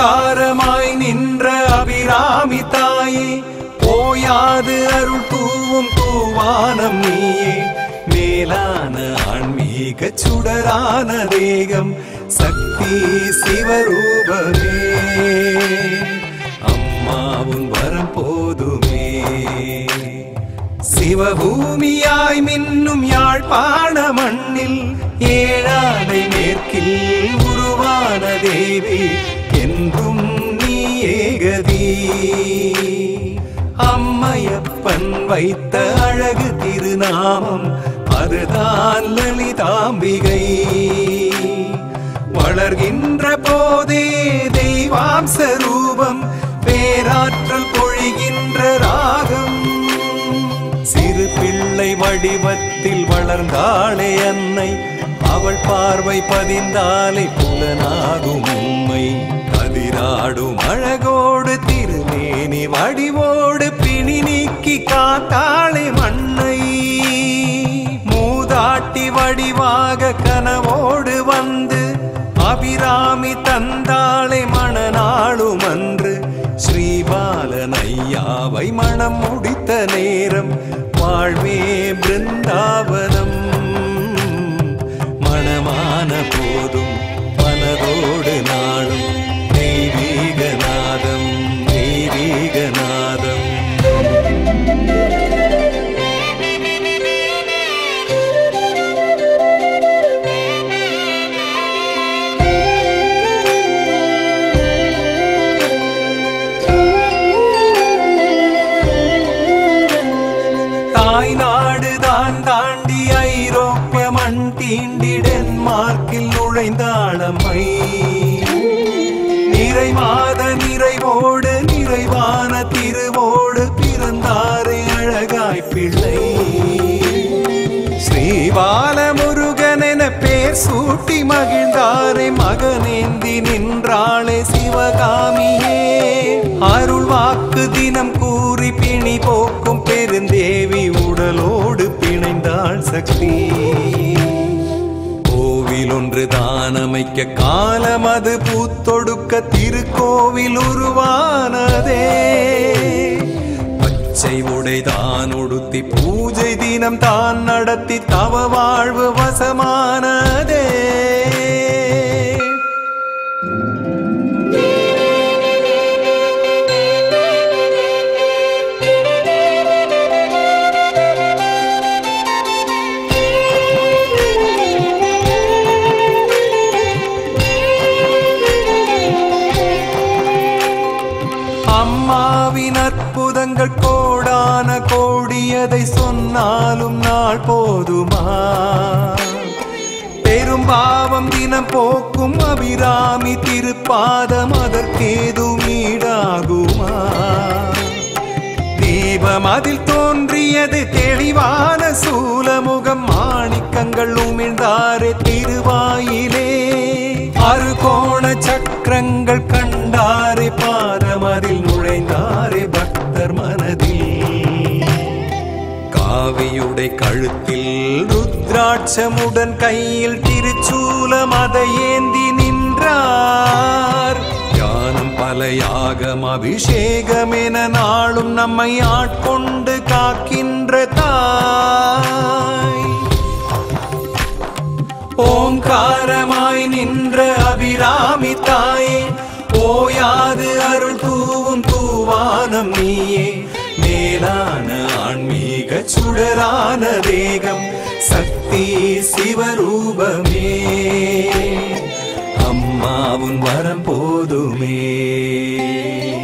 ஓங்காரமாய் நின்ற அபிராமி தாயே ஓயாது அருள் தூவும் தூவானம் நீயே மேலான ஆன்மீக சுடரான தேகம் சக்தி சிவரூபமே அம்மாவும் வரம் போதுமே சிவபூமியாய் மின்னும் யாழ்ப்பாண மண்ணில் ஏழானை மேற்கில் உருவான தேவி என்றும் நீ ஏகதி அம்மையப்பன் வைத்த அழகு திருநாமம் அதுதான் லலிதாம்பிகை வளர்கின்ற போதே தெய்வாம்ச ரூபம் பேராற்றல் பொழிகின்ற ராகம் சிறு பிள்ளை வடிவத்தில் வளர்ந்தாளே அன்னை அவள் பார்வை பதிந்தாலே புலனாகும் உண்மை கதிராடும் அழகோடு திருமேனி வடிவோடு பிணி நீக்கி காத்தாளே மண்ணை மூதாட்டி வடிவாக கனவோடு வந்து அபிராமி தந்தாளே மணநாளும் அன்று ஸ்ரீபாலன் ஐயாவை மணம் முடித்த நேரம் வாழ்வே பிருந்தாவனம் மணமான போதும் மனதோடு நாளும் தெய்வீகநாதம் தெய்வீகநாதம் தாய் நாடு தான் தாண்டி ஐரோப்பிய மண் தீண்டி டென்மார்க்கில் நுழைந்தாளம்மை நிறைவாத நிறைவோடு நிறைவான திருவோடு பிறந்தாரே அழகாய் பிள்ளை ஸ்ரீபால முருகன் என பேர் சூட்டி மகிழ்ந்தாரே மகனேந்தி நின்றாளே சிவகாமியே அருள் வாக்கு தினம் கூறி பிணி போக்கும் பெருந்தேவி உடலோடு பிணைந்தாள் சக்தி கோவில் ஒன்று தான் அமைக்க காலம் அது பூத்தொடுக்க திருக்கோவில் உருவானதே பச்சை உடை தான் உடுத்தி பூஜை தினம் தான் நடத்தி தவ வாழ்வு வசமானதே அம்மாவின் அற்புதங்கள் கோடான கோடியதை சொன்னாலும் நாள் போதுமா பெரும் பாவம் தினம் போக்கும் அபிராமி திருப்பாதம் அதற்கேதும் ஈடாகுமா தீபம் அதில் தோன்றியது தெளிவான சூலமுகம் மாணிக்கங்கள் உமிழ்ந்தாரே திருவாயிலே அறு கோண சக்கரங்கள் கண்டாரே பாதம் அதில் நுழைந்தாரே பக்தர் மனதில் காவியுடை கழுத்தில் ருத்ராட்சமுடன் கையில் திருச்சூலம் அதை ஏந்தி நின்றார் ஞானம் பல யாகம் அபிஷேகம் என நாளும் நம்மை ஆட்கொண்டு காக்கின்ற தாய் ஓங்காரமாய் நின்ற அபிராமி தாயே ஓயாது அருள் தூவும் தூவானம் நீயே மேலான ஆன்மீக சுடரான தேகம் சக்தி சிவரூபமே அம்மாவும் வரம் போதுமே